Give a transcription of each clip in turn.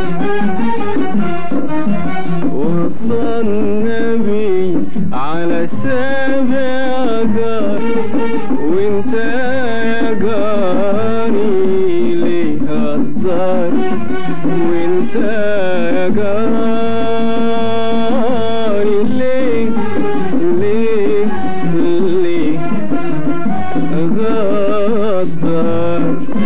وصى النبي على سابع جار وانت يا جاري ليه هزار وانت يا جاري ليه ليه ليه غدار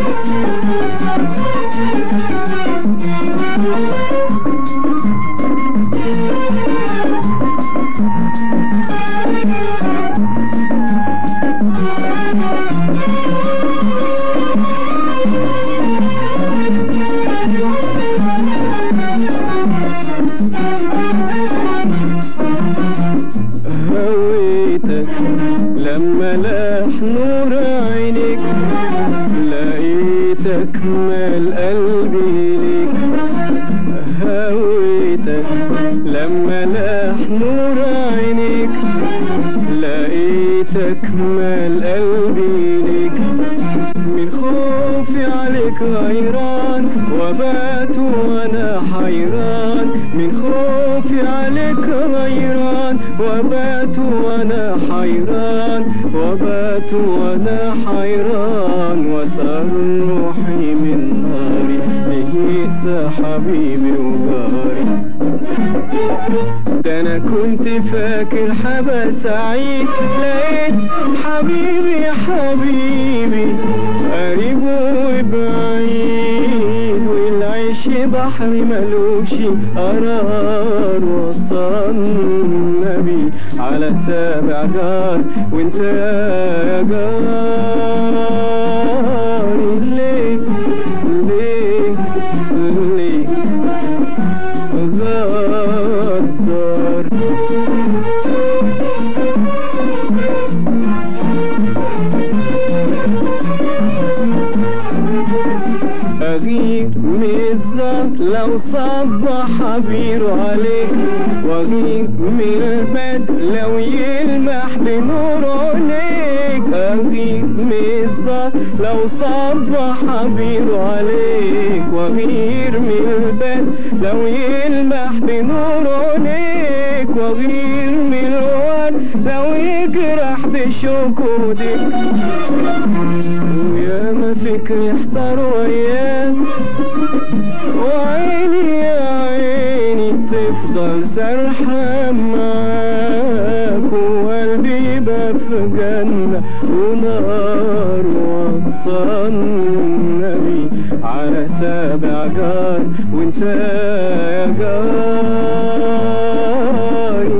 هويتك لما لاح نور عينك لقيتك مال قلبي ليك هويتك لما لاح نور عينك لقيتك مال قلبي ليك من خوفي عليك غيران وبات وانا حيران من خوفي عليك غيران وبات وانا حيران وبات وانا حيران وسأل روحي من ناري لهيس حبيبي وجاري ده انا كنت فاكر حبا سعيد لقيت حبيبي يا حبيبي قريب وبعيد والعيش بحر ملوش قرار وصى النبي على سابع جار وانت يا جاري ليه ليه ليه غدار أغير مزة لو صبح حبير عليك وأغير من البد لو يلمح بنور عينيك أغير مزة لو صبح حبير عليك وأغير من البد لو يلمح بنور عينيك وأغير من الورد لو يجرح بشكودك ويا ما فكري احتار وياك وعيني يا عيني تفضل سرحة معاك وقلبي يبقى في جنة ونار وصى النبي على سابع جار وانت يا جاري